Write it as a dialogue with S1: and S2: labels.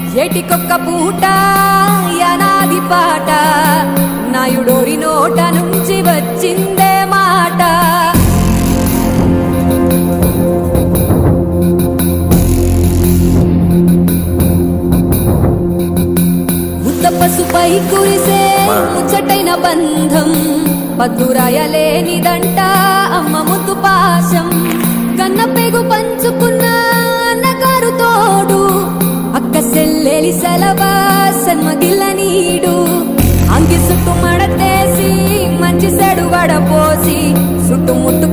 S1: ఏటికొక్క పూట యనాది పాట నాయుడోరి నోట నుంచి వచ్చిందే మాట ముద్ద పసుపై కురిసే ముచ్చటైన బంధం పద్దురాయలేనిదంట అమ్మ ముద్దు పాశం కన్న పెగు పంచుకున్న అన్నగారు తోడు అక్క సెల్లెలి సెలవా సన్మగిల్ల నీడు అంగి సుట్టు మడతేసి మంచి సెడు వడపోసి సుట్టు ముట్టు